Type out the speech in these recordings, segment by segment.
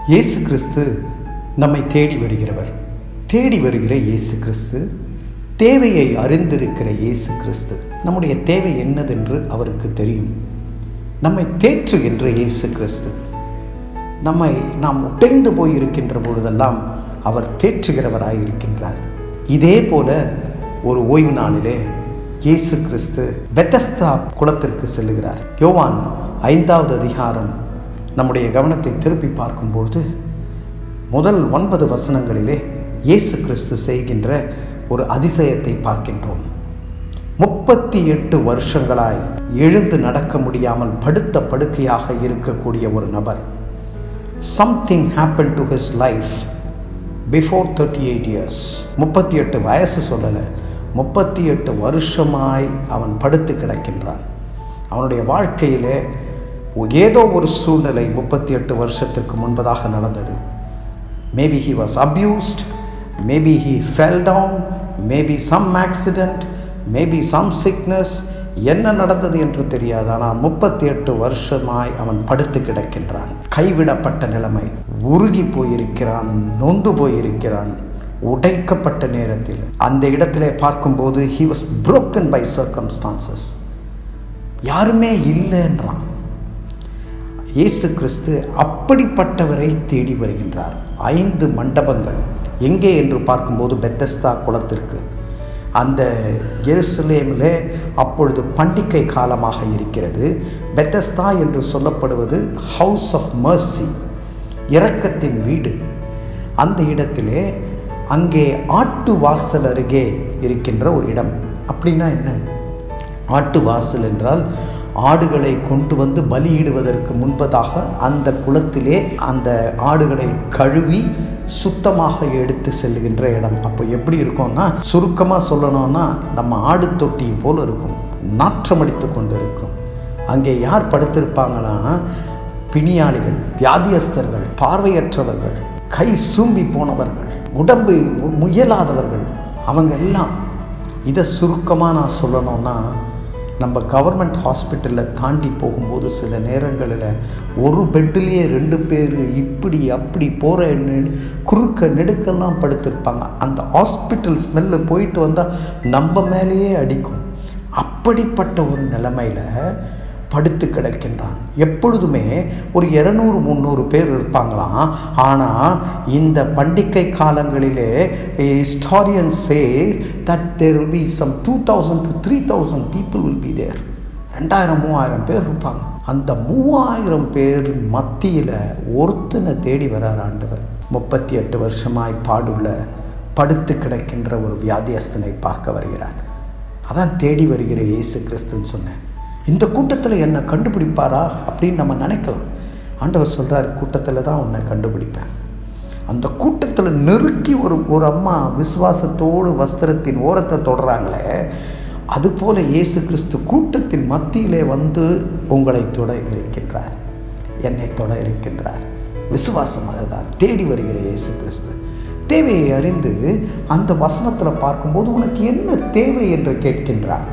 இயேசு கிறிஸ்து நம்மை தேடி வருகிறவர் தேடி வருகிற இயேசு கிறிஸ்து தேவையை அறிந்திருக்கிற இயேசு கிறிஸ்து நம்முடைய தேவை என்னதென்று அவருக்கு தெரியும் நம்மை தேற்றுகின்ற இயேசு கிறிஸ்து நம்மை நாம் உடைந்து போய் இருக்கின்ற பொழுதெல்லாம் அவர் தேற்றுகிறவராய் இருக்கின்றார் இதே போல ஒரு ஓய்வு நாளிலே இயேசு கிறிஸ்து பெத்தஸ்தா குளத்திற்கு செல்லுகிறார் யோவான் ஐந்தாவது அதிகாரம் நம்முடைய கவனத்தை திருப்பி பார்க்கும்பொழுது முதல் ஒன்பது வசனங்களிலே இயேசு கிறிஸ்து செய்கின்ற ஒரு அதிசயத்தை பார்க்கின்றோம் முப்பத்தி எட்டு வருஷங்களாய் எழுந்து நடக்க முடியாமல் படுத்த படுக்கையாக இருக்கக்கூடிய ஒரு நபர் something happen to his life before thirty eight years முப்பத்தி எட்டு வயசு சொல்லலை முப்பத்தி எட்டு வருஷமாய் அவன் படுத்து கிடக்கின்றான் அவனுடைய வாழ்க்கையிலே ஏதோ ஒரு சூழ்நிலை முப்பத்தி எட்டு வருஷத்திற்கு முன்பதாக நடந்தது maybe he was abused maybe he fell down maybe some accident maybe some sickness என்ன நடந்தது என்று தெரியாது ஆனால் முப்பத்தி எட்டு வருஷமாய் அவன் படுத்து கிடக்கின்றான் கைவிடப்பட்ட நிலைமை உருகி போயிருக்கிறான் நொந்து போயிருக்கிறான் உடைக்கப்பட்ட நேரத்தில் அந்த இடத்திலே பார்க்கும்போது he was broken by circumstances யாருமே இல்லைன்றான் இயேசு கிறிஸ்து அப்படிப்பட்டவரை தேடி வருகின்றார் ஐந்து மண்டபங்கள் எங்கே என்று பார்க்கும்போது பெத்தஸ்தா குளத்திற்கு அந்த எருசலேமிலே அப்பொழுது பண்டிகை காலமாக இருக்கிறது பெத்தஸ்தா என்று சொல்லப்படுவது ஹவுஸ் ஆஃப் மர்சி இரக்கத்தின் வீடு அந்த இடத்திலே அங்கே ஆட்டு வாசல் அருகே இருக்கின்ற ஒரு இடம் அப்படின்னா என்ன ஆட்டு வாசல் என்றால் ஆடுகளை கொண்டு வந்து பலியிடுவதற்கு முன்பதாக அந்த குளத்திலே அந்த ஆடுகளை கழுவி சுத்தமாக எடுத்து செல்லுகின்ற இடம் அப்போ எப்படி இருக்கும்னா சுருக்கமாக சொல்லணும்னா நம்ம ஆடு தொட்டி போல் இருக்கும் நாற்றமடித்து கொண்டு இருக்கும் அங்கே யார் படுத்திருப்பாங்கன்னா பிணியாளிகள் வியாதியஸ்தர்கள் பார்வையற்றவர்கள் கை சூம்பி போனவர்கள் உடம்பு முயலாதவர்கள் அவங்க எல்லாம் இதை சுருக்கமாக நான் சொல்லணும்னா நம்ம கவர்மெண்ட் ஹாஸ்பிட்டலில் தாண்டி போகும்போது சில நேரங்களில் ஒரு பெட்டிலேயே ரெண்டு பேர் இப்படி அப்படி போகிற குறுக்க நெடுக்கெல்லாம் படுத்திருப்பாங்க அந்த ஹாஸ்பிட்டல் ஸ்மெல்லு போயிட்டு வந்தால் நம்ம மேலேயே அடிக்கும் அப்படிப்பட்ட ஒரு நிலைமையில் படுத்து கிடக்கின்றான் எப்பொழுதுமே ஒரு இரநூறு முந்நூறு பேர் இருப்பாங்களாம் ஆனால் இந்த பண்டிகை காலங்களிலே historians say that there will be some two thousand to three thousand people will be there ரெண்டாயிரம் மூவாயிரம் பேர் இருப்பாங்க அந்த மூவாயிரம் பேர் மத்தியில் ஒருத்தனை தேடி வரார் ஆண்டவர் முப்பத்தி எட்டு வருஷமாய் பாடுள்ள படுத்து கிடக்கின்ற ஒரு வியாதியஸ்தனை பார்க்க வருகிறார் அதான் தேடி வருகிற இயேசு கிறிஸ்துன்னு சொன்னேன் இந்த கூட்டத்தில் என்னை கண்டுபிடிப்பாரா அப்படின்னு நம்ம நினைக்கலாம் ஆண்டவர் சொல்கிறார் கூட்டத்தில் தான் உன்னை கண்டுபிடிப்பேன் அந்த கூட்டத்தில் நெருக்கி ஒரு ஒரு அம்மா விசுவாசத்தோடு வஸ்திரத்தின் ஓரத்தை தொடராங்களே அதுபோல இயேசு கிறிஸ்து கூட்டத்தின் மத்தியிலே வந்து உங்களை தொட இருக்கின்றார் என்னை தொட இருக்கின்றார் விசுவாசம் அதுதான் தேடி வருகிற இயேசு கிறிஸ்து தேவையை அறிந்து அந்த வசனத்தில் பார்க்கும்போது உனக்கு என்ன தேவை என்று கேட்கின்றார்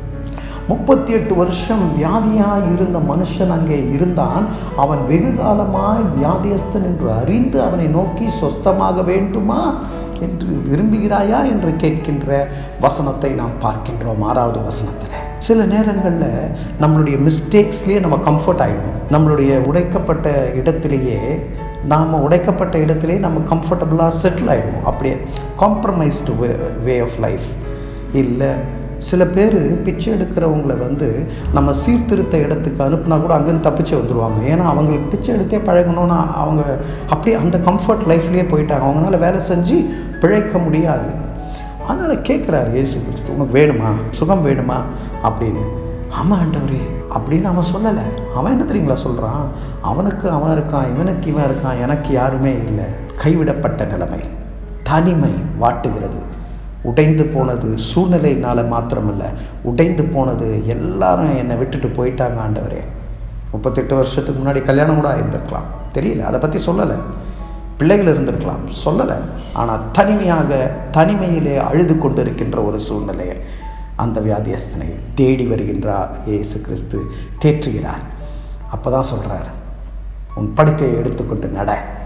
முப்பத்தி எட்டு வருஷம் வியாதியாய் இருந்த மனுஷன் அங்கே இருந்தான் அவன் வெகு காலமாய் வியாதியஸ்தன் என்று அறிந்து அவனை நோக்கி சொஸ்தமாக வேண்டுமா என்று விரும்புகிறாயா என்று கேட்கின்ற வசனத்தை நாம் பார்க்கின்றோம் ஆறாவது வசனத்தில் சில நேரங்களில் நம்மளுடைய மிஸ்டேக்ஸ்லேயே நம்ம கம்ஃபர்ட் ஆகிடும் நம்மளுடைய உடைக்கப்பட்ட இடத்திலேயே நாம் உடைக்கப்பட்ட இடத்திலே நம்ம கம்ஃபர்டபுளாக செட்டில் ஆகிடுவோம் அப்படியே compromised way way of life இல்லை சில பேர் பிச்சை எடுக்கிறவங்கள வந்து நம்ம சீர்திருத்த இடத்துக்கு அனுப்புனா கூட அங்கேருந்து தப்பிச்சு வந்துடுவாங்க ஏன்னா அவங்களுக்கு பிச்சை எடுத்தே பழகணும்னா அவங்க அப்படியே அந்த கம்ஃபர்ட் லைஃப்லேயே போயிட்டாங்க அவங்களால வேலை செஞ்சு பிழைக்க முடியாது அதனால் கேட்குறாரு இயேசு கிறிஸ்து உனக்கு வேணுமா சுகம் வேணுமா அப்படின்னு ஆமாம் ஆண்டவரே அப்படின்னு அவன் சொல்லலை அவன் என்ன தெரியுங்களா சொல்கிறான் அவனுக்கு அவன் இருக்கான் இவனுக்கு இவன் இருக்கான் எனக்கு யாருமே இல்லை கைவிடப்பட்ட நிலைமை தனிமை வாட்டுகிறது உடைந்து போனது சூழ்நிலையினால் மாத்திரமில்ல உடைந்து போனது எல்லாரும் என்னை விட்டுட்டு போயிட்டாங்க ஆண்டவரே முப்பத்தெட்டு வருஷத்துக்கு முன்னாடி கல்யாணம் கூட ஆயிருந்திருக்கலாம் தெரியல அதை பற்றி சொல்லலை பிள்ளைகள் இருந்திருக்கலாம் சொல்லலை ஆனால் தனிமையாக தனிமையிலே அழுது கொண்டிருக்கின்ற ஒரு சூழ்நிலையை அந்த வியாதியஸ்தனை தேடி வருகின்றார் இயேசு கிறிஸ்து தேற்றுகிறார் அப்போ தான் சொல்கிறார் உன் படுக்கையை எடுத்துக்கொண்டு நட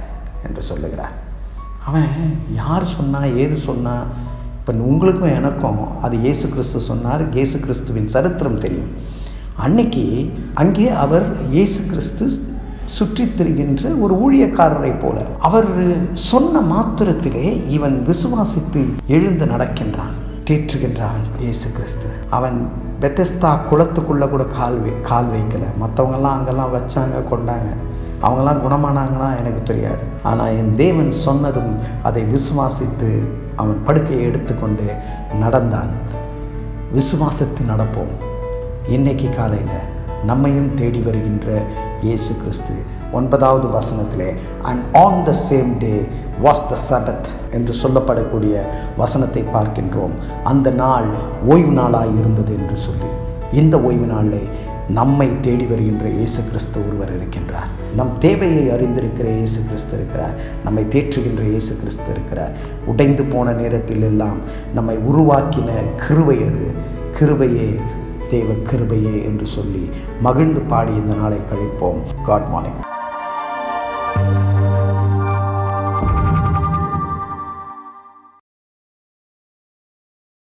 என்று சொல்லுகிறார் அவன் யார் சொன்னா ஏது சொன்னா இப்போ உங்களுக்கும் எனக்கும் அது இயேசு கிறிஸ்து சொன்னார் இயேசு கிறிஸ்துவின் சரித்திரம் தெரியும் அன்னைக்கு அங்கே அவர் இயேசு கிறிஸ்து சுற்றித் திரிகின்ற ஒரு ஊழியக்காரரை போல அவர் சொன்ன மாத்திரத்திலே இவன் விசுவாசித்து எழுந்து நடக்கின்றான் தேற்றுகின்றான் இயேசு கிறிஸ்து அவன் பெத்தஸ்தா குளத்துக்குள்ளே கூட கால் வை கால் வைக்கலை மற்றவங்கெல்லாம் அங்கெல்லாம் வச்சாங்க கொண்டாங்க அவங்கெல்லாம் குணமானாங்களா எனக்கு தெரியாது ஆனால் என் தேவன் சொன்னதும் அதை விசுவாசித்து அவன் படுக்கையை எடுத்துக்கொண்டு நடந்தான் விசுவாசத்து நடப்போம் இன்னைக்கு காலையில் நம்மையும் தேடி வருகின்ற இயேசு கிறிஸ்து ஒன்பதாவது வசனத்திலே and on the same day was the sabbath என்று சொல்லப்படக்கூடிய வசனத்தை பார்க்கின்றோம் அந்த நாள் ஓய்வு நாளாய் இருந்தது என்று சொல்லி இந்த ஓய்வு நாளில் நம்மை தேடி வருகின்ற இயேசு கிறிஸ்து ஒருவர் இருக்கின்றார் நம் தேவையை அறிந்திருக்கிற இயேசு கிறிஸ்து இருக்கிறார் நம்மை தேற்றுகின்ற இயேசு கிறிஸ்து இருக்கிறார் உடைந்து போன நேரத்தில் எல்லாம் நம்மை உருவாக்கின கிருபை அது கிருபையே தேவ கிருபையே என்று சொல்லி மகிழ்ந்து பாடி இந்த நாளை கழிப்போம் காட் மார்னிங்